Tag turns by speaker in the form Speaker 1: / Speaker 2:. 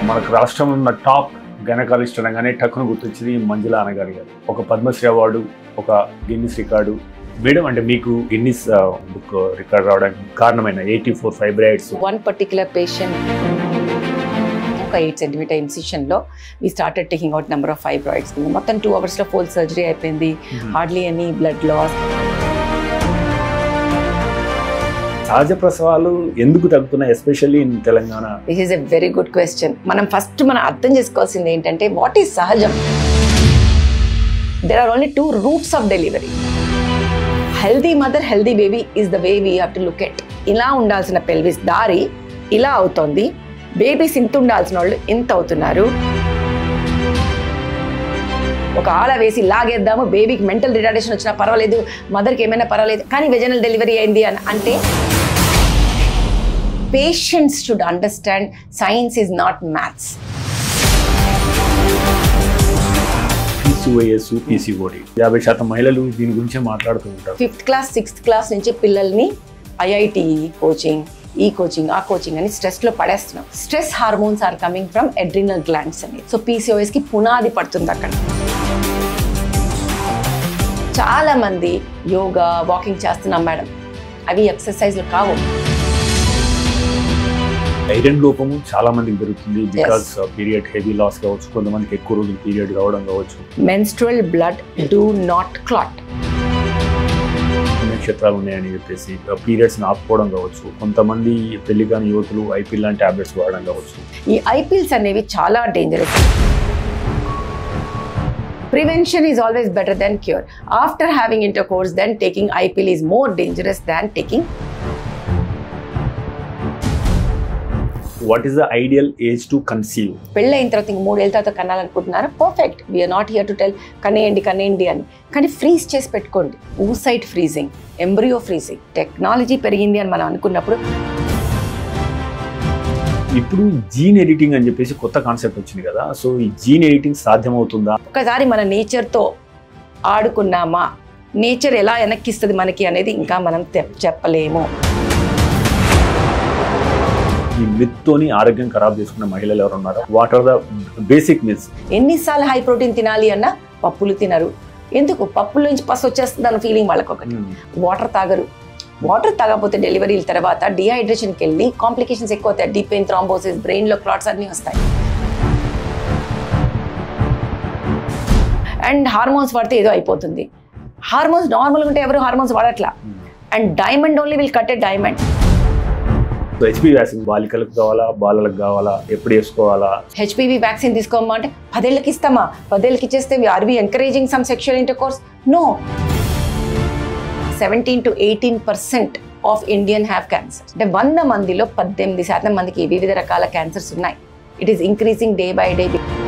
Speaker 1: మనకు రాష్ట్రంలో ఉన్న టాప్ గైనకాలజిస్ట్ అనగానే టక్కును గుర్తొచ్చింది మంజుల అనగారి గారు ఒక పద్మశ్రీ అవార్డు ఒక గిన్నిస్ రికార్డు మేడం అంటే మీకు గిన్నిస్ బుక్ రికార్డ్ రావడానికి కారణమైన eighty four fibroids
Speaker 2: one particular patient ఒక ఎయిట్ సెంటీమీటర్ ఇన్సిషన్లో we started taking out number of fibroids మొత్తం టూ అవర్స్లో ఫుల్ సర్జరీ అయిపోయింది హార్డ్లీ ఎనీ బ్లడ్ లాస్
Speaker 1: సహజ ప్రసవాలు ఎందుకు తగ్గుతున్నాయి especially in Telangana
Speaker 2: this is a very good question మనం ఫస్ట్ మనం అర్థం చేసుకోవాల్సింది ఏంటంటే వాట్ ఈస్ సహజం there are only two roots of delivery healthy mother healthy baby is the way we have to look at ఇలా ఉండాల్సిన పెల్విస్ దారి ఇలా అవుతోంది బేబీస్ ఇంత ఉండాల్సిన వాళ్ళు ఇంత అవుతున్నారు ఒక ఆల వేసి లాగేద్దాము బేబీకి మెంటల్ రిటార్డేషన్ వచ్చినా పర్వాలేదు మదర్కి ఏమైనా పర్వాలేదు కానీ వెజనల్ డెలివరీ అయింది అని అంటే patients should understand science is not maths
Speaker 1: PCOS PCOD యాభై శాతం మహిళలు దీని గురించే మాట్లాడుతూ ఉంటారు
Speaker 2: ఫిఫ్త్ క్లాస్ సిక్స్త్ క్లాస్ నుంచి పిల్లల్ని ఐఐటి కోచింగ్ ఈ కోచింగ్ ఆ కోచింగ్ అని స్ట్రెస్లో పడేస్తున్నాం stress hormones are coming from adrenal glands అని సో పీసీఓఎస్కి పునాది పడుతుంది అక్కడ చాలా మంది యోగా వాకింగ్ చేస్తున్నాం మేడం అవి ఎక్సర్సైజ్లు కావు
Speaker 1: ఐరన్ లోపము చాలా మందికి పెరుగుతుంది బికాస్ పీరియడ్ హెవీ లాస్ కావచ్చు కొంతమందికి ఎక్కువ రోజులు పీరియడ్ కావడం కావచ్చు
Speaker 2: menstrual blood do not clot
Speaker 1: నక్షత్రాలు ఉన్నాయని చెప్పేసి పీరియడ్స్ ఆపుకోవడం కావచ్చు కొంతమంది పెళ్లి కాని యువతులు ఐపీఎల్ లాంటి టాబ్లెట్స్ వాడడం కావచ్చు
Speaker 2: ఈ ఐపీఎల్స్ అనేవి చాలా dangerous prevention is always better than cure after having intercourse then taking ipill is more dangerous than taking
Speaker 1: what is the ideal age to conceive
Speaker 2: పెళ్ళైన తర్వాత ఇంక మూడేళ్ళ తర్వాత కనాలనుకుంటున్నారు perfect we're not here to tell కనేయండి కనేయండి అని కానీ ఫ్రీజ్ చేసి పెట్టుకోండి oocyte freezing embryo freezing technology పెరిగింది అని మనం అనుకున్నప్పుడు
Speaker 1: ఇప్పుడు జీన్ ఎడిటింగ్ అని చెప్పేసి కొత్త కాన్సెప్ట్ వచ్చింది కదా సో ఈ జీన్ ఎడిటింగ్ సాధ్యమవుతుందా
Speaker 2: ఒకసారి మన నేచర్తో ఆడుకున్నామా నేచర్ ఎలా వెనక్కిస్తుంది మనకి అనేది ఇంకా మనం తె- చెప్పలేము
Speaker 1: ఈ మిత్ తోని ఆరోగ్యం ఖరాబ్ చేసుకున్న మహిళలు ఎవరు ఉన్నారో what are the basic myths
Speaker 2: ఎన్నిసార్లు హై ప్రోటీన్ తినాలి అన్నా పప్పులు తినరు ఎందుకు పప్పుల నుంచి పసు వచ్చేస్తుంది అన్న ఫీలింగ్ వాళ్ళకి ఒకటి వాటర్ తాగరు వాటర్ తాగకపోతే డెలివరీల తర్వాత డిహైడ్రేషన్కి వెళ్ళి కాంప్లికేషన్స్ ఎక్కువ అవుతాయి డీప్ పెయిన్ థ్రాంబోసిస్ బ్రెయిన్లో క్లాట్స్ అన్నీ వస్తాయి అండ్ హార్మోన్స్ వాడితే ఏదో అయిపోతుంది హార్మోన్స్ నార్మల్గా ఉంటే ఎవరు హార్మోన్స్ వాడట్లా and diamond only will cut a diamond
Speaker 1: HP vaccine బాలికలకు కావాలా బాలలకు కావాలా ఎప్పుడు వేసుకోవాలా
Speaker 2: హెచ్పివి వ్యాక్సిన్ తీసుకోమా అంటే పదేళ్ళకి ఇస్తామా పదేళ్ళకి ఇచ్చేస్తే are we encouraging some sexual intercourse no seventeen to eighteen percent of Indian have cancer అంటే వంద మందిలో పద్దెనిమిది శాతం మందికి వివిధ రకాల క్యాన్సర్స్ ఉన్నాయి it is increasing day by day